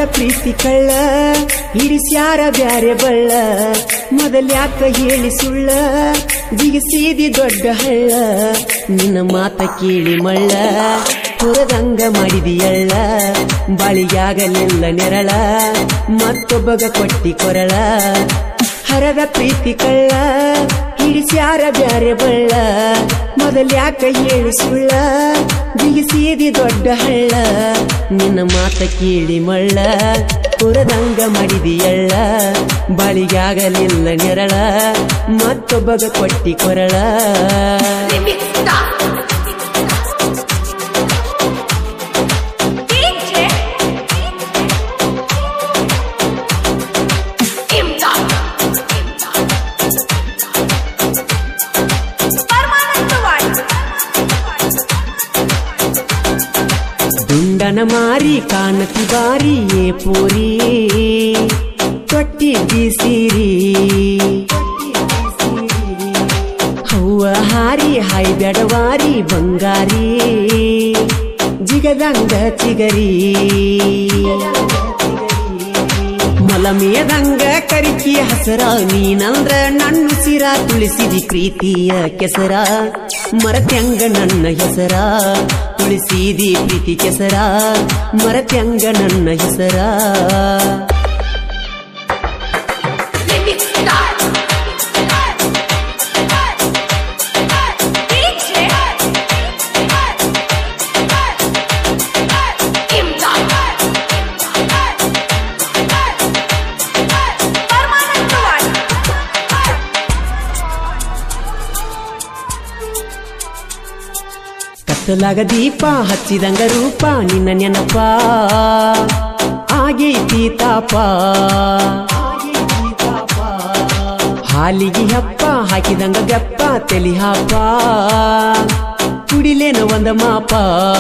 ಹರದ ಪ್ರೀತಿ ಕಳ್ಳ ಹಿಡಿಸ್ಯಾರ ಬ್ಯಾರೆ ಬಳ್ಳ ಮೊದಲ್ಯಾಕ ಹೇಳಿ ಸುಳ್ಳ ಜಿಗಿಸಿದಿ ದೊಡ್ಡ ಹಳ್ಳ ನಿನ್ನ ಮಾತ ಕೇಳಿ ಮಳ್ಳ ಹೊರದಂಗ ಮಾಡಿದಿಯಳ್ಳ ಬಾಳಿಗಾಗಲಿಲ್ಲ ನೆರಳ ಮತ್ತೊಬ್ಬಗ ಕೊಟ್ಟಿ ಕೊರಳ ಹರದ ಪ್ರೀತಿ ಕಳ್ಳ ಹಿಡಿಸ್ಯಾರ ಬ್ಯಾರೆ ಬಳ್ಳ ಮೊದಲ್ಯಾಕ ಹೇಳಿ ಸುಳ್ಳ ಬಿಗಿಸಿದಿ ದೊಡ್ಡ ಹಳ್ಳ ನಿನ್ನ ಮಾತ ಕೇಳಿ ಮಳ್ಳ ಹೊರದಂಗ ಮಾಡಿದಿಯಳ್ಳ ಬಾಳಿಗಾಗಲಿಲ್ಲ ನೆರಳ ಮತ್ತೊಬ್ಬಗ ಕೊಟ್ಟಿ ಕೊರಳ Remix Star. DJ Imdad. Permanent ದುಂಡನ ಮಾರಿ ಕಾಣತಿ ಬಾರಿ ಏ ಪೂರಿ ತೊಟ್ಟಿದ್ದಿ ಸೀರಿ ಹೂವ ಹಾರಿ ಹಾಯ್ ಬೆಡವಾರಿ ಬಂಗಾರಿ ಜಿಗದಂಗ ಚಿಗರಿ ಮಲಮೇದಂಗ ಕರಿಕಿ ಹಸರ ನೀನಂದ್ರ ನನ್ನ ಸಿರ ತುಳಿಸಿದಿ ಪ್ರೀತಿಯ ಕೆಸರ ಮರತ್ಯಂಗ ನನ್ನ ಹೆಸರ ತುಳಿಸಿದಿ ಪ್ರೀತಿ ಕೆಸರ ಮರತ್ಯಂಗ ನನ್ನ ಹೆಸರ Remix Star. DJ Imdad. Permanent ಕತ್ತಲಾಗ ದೀಪ ಹಚ್ಚಿದಂಗ ರೂಪ ನಿನ್ನ ನೆನಪ ಆಗೈತಿ ತಾಪ ಹಾಲಿಗೆ ಹಪ್ಪ ಹಾಕಿದಂಗ ಗಪ್ಪ ತೆಲಿ ಹಾಪ ಕುಡಿಲೇನ ಒಂದ ಮಾಪ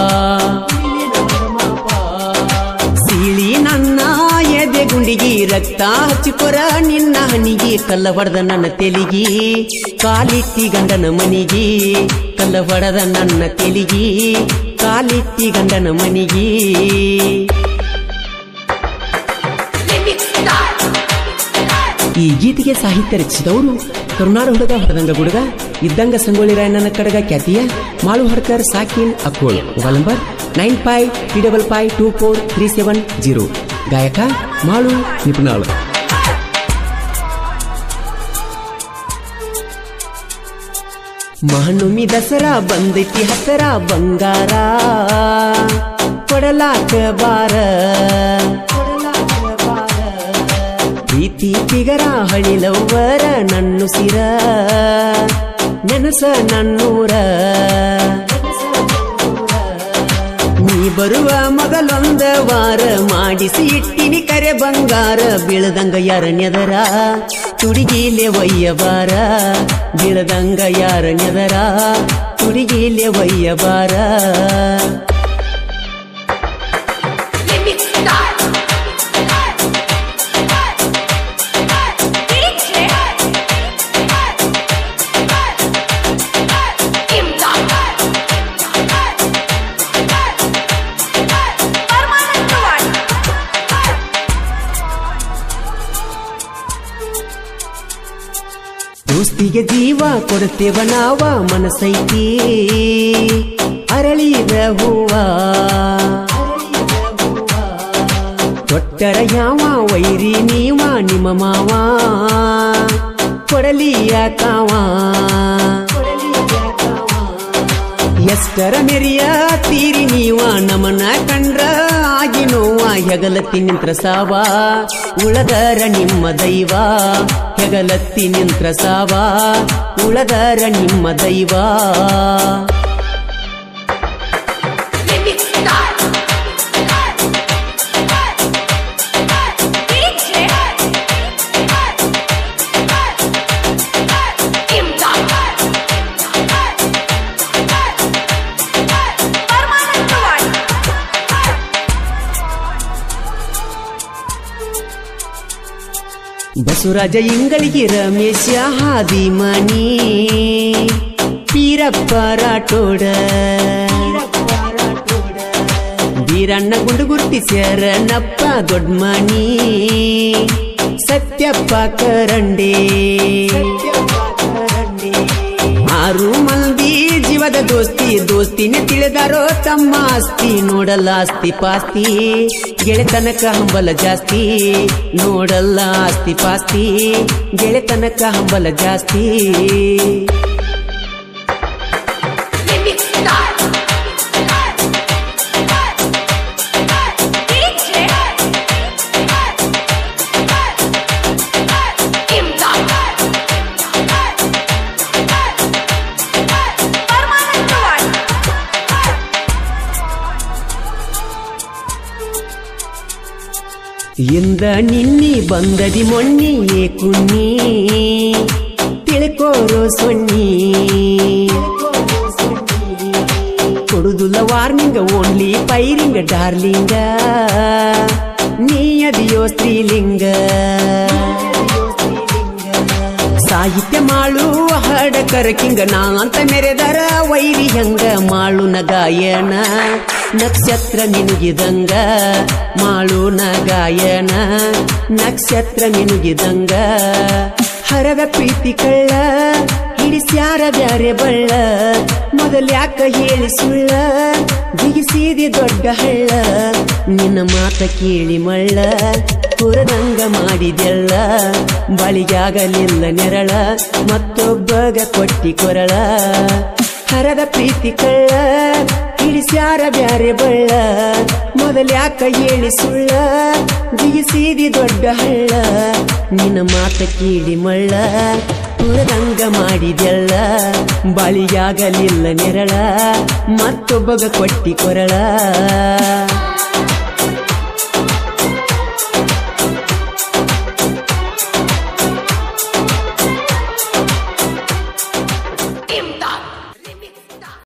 ಸೀಳಿ ನನ್ನ ಎದೆ ಗುಂಡಿಗಿ ರಕ್ತ ಹಚ್ಚಿಕೊರ ನಿನ್ನ ಹನಿಗಿ ಕಲ್ಲ ಹೊಡೆದ ನನ್ನ ತೆಲಿಗಿ ಕಾಲಿಟ್ಟಿ ಗಂಡನ ಮನಿಗಿ ಕಲ್ಲ ಹೊಡೆದ ನನ್ನ ತೆಲಿಗಿ ಕಾಲಿಟ್ಟಿ ಗಂಡನ ಮನಿಗಿ Remix Star. ಈ ಗೀತೆಗೆ ಸಾಹಿತ್ಯ ರಚಿಸಿದವರು ಕರುನಾಡ ಹುಡುಗ ಹೊಡೆದಂಗ ಗುಡುಗ ಇದ್ದಂಗ ಸಂಗೊಳ್ಳಿ ರಾಯಣ್ಣನ ಕಡಗ ಖ್ಯಾತಿಯ ಮಾಳು ಹಡ್ಕರ್ ಸಾಕಿನ್ Akkol mobile number nine five three double five two four three seven zero ಗಾಯಕ ಮಾಳು ನಿಪುಣಾಳು ಮಹಣ್ಣುಮಿ ದಸರಾ ಬಂದೈತಿ ಹಸರ ಬಂಗಾರ ಕೊಡಲಾಕ ಬಾರ ಪ್ರೀತಿ ಪಿಗರ ಹಳಿಲವ್ವರ ನನ್ನು ಸಿರ ನೆನಸ ನನ್ನೂರ ನೀ ಬರುವ ಮೊದಲೊಂದ ವಾರ ಮಾಡಿಸಿ ಇಟ್ಟಿನಿ ಕರೆ ಬಂಗಾರ ಬೀಳದಂಗ ಯಾರನ್ಯದರ ತುಡಿಗಿಲೆ ಒಯ್ಯಬಾರ ಬೀಳದಂಗ ಯಾರನ್ಯದರ ತುಡಿಗಿಲೆ ಒಯ್ಯಬಾರ Remix Star. DJ Imdad. Permanent ದೋಸ್ತಿಗೆ ಜೀವ ಕೊಡ್ತೇವ ನಾವ ಮನಸೈತಿ ಅರಳಿದ ಹೂವ ತೊಟ್ಟರ ಯಾವ ವೈರಿ ನೀವ ನಿಮ್ಮ ಮಾವ ಕೊಡಲಿಯ ಕಾವ ಎಷ್ಟರ ಮೆರಿಯ ತೀರಿ ನೀವ ನಮನ ಕಂಡ್ರ ಆಗಿ ನೋವ ಹೆಗಲತ್ತಿ ನಿಂತ್ರ ಸಾವ ಉಳದರ ನಿಮ್ಮ ದೈವ ಹೆಗಲತ್ತಿ ನಿಂತ್ರ ಸಾವ ಉಳದರ ನಿಮ್ಮ ದೈವ Remix Star. DJ Imdad. Permanent Basavaraj ಇಂಗಳಿಗೆ Ramesh Hadimani Pirappa Rathod Iranna ಗುಂಡು ಗುರುತಿಸ್ಯಾರ ನಪ್ಪ ದೊಡ್ಡ ಮನಿ ಸತ್ಯಪ್ಪ ಕರಂಡೆ ಆರು ಮಂದಿ ಜೀವದ ದೋಸ್ತಿ ದೋಸ್ತಿನ ತಿಳಿದಾರೋ ತಮ್ಮ ಆಸ್ತಿ ನೋಡಲ್ಲ ಆಸ್ತಿ ಪಾಸ್ತಿ ಗೆಳೆತನಕ ಹಂಬಲ ಜಾಸ್ತಿ ನೋಡಲ್ಲ ಆಸ್ತಿ ಪಾಸ್ತಿ ಗೆಳೆತನಕ ಹಂಬಲ ಜಾಸ್ತಿ Let me start. DJ. Imdad. Permanent one. ಎಂದ ನಿನ್ನಿ ಬಂದದಿ ಮೊನ್ನಿ ಏ ಕುನ್ನಿ ತಿಳ್ಕೋರೋ ಸೊನ್ನಿ ಕೊಡುದುಲ್ಲ ವಾರ್ನಿಂಗ ಓನ್ಲಿ ಪೈರಿಂಗ ಡಾರ್ಲಿಂಗ ನೀ ಅದಿಯೋ ಸ್ತ್ರೀಲಿಂಗ ಸಾಹಿತ್ಯ ಮಾಳು ಹಡಕರ ಕಿಂಗ ನಾ ಅಂತ ಮೆರೆದರ ವೈರಿ ಹಂಗ ಮಾಳು ನಗಾಯನ ನಕ್ಷತ್ರ ಮಿನುಗಿದಂಗ ಮಾಳು ನಗಾಯನ ನಕ್ಷತ್ರ ಮಿನುಗಿದಂಗ ಹರದ ಪ್ರೀತಿ ಕಳ್ಳ ಹಿಡಿಸ್ಯಾರ ಬ್ಯಾರೆ ಬಳ್ಳ ಮೊದಲ್ಯಾಕ ಹೇಳಿ ಸುಳ್ಳ ಬಿಗಿಸಿದಿ ದೊಡ್ಡ ಹಳ್ಳ ನಿನ್ನ ಮಾತ ಕೇಳಿ ಮಳ್ಳ ಪುರದಂಗ ಮಾಡಿದೆಲ್ಲ ಬಳಿಗಾಗಲಿಲ್ಲ ನೆರಳ ಮತ್ತೊಬ್ಬಗ ಕೊಟ್ಟಿ ಕೊರಳ ಹರದ ಪ್ರೀತಿ ಕಳ್ಳ ಹಿಡಿಸ್ಯಾರ ಬ್ಯಾರೆ ಬಳ್ಳ ಮೊದಲ್ಯಾಕ ಹೇಳಿ ಸುಳ್ಳ ಬಿಗಿಸಿದಿ ದೊಡ್ಡ ಹಳ್ಳ ನಿನ್ನ ಮಾತ ಕೀಳಿ ಮಳ್ಳ ಪುರದಂಗ ಮಾಡಿದೆಲ್ಲ ಬಳಿಯಾಗಲಿಲ್ಲ ನೆರಳ ಮತ್ತೊಬ್ಬಗ ಕೊಟ್ಟಿ ಕೊರಳ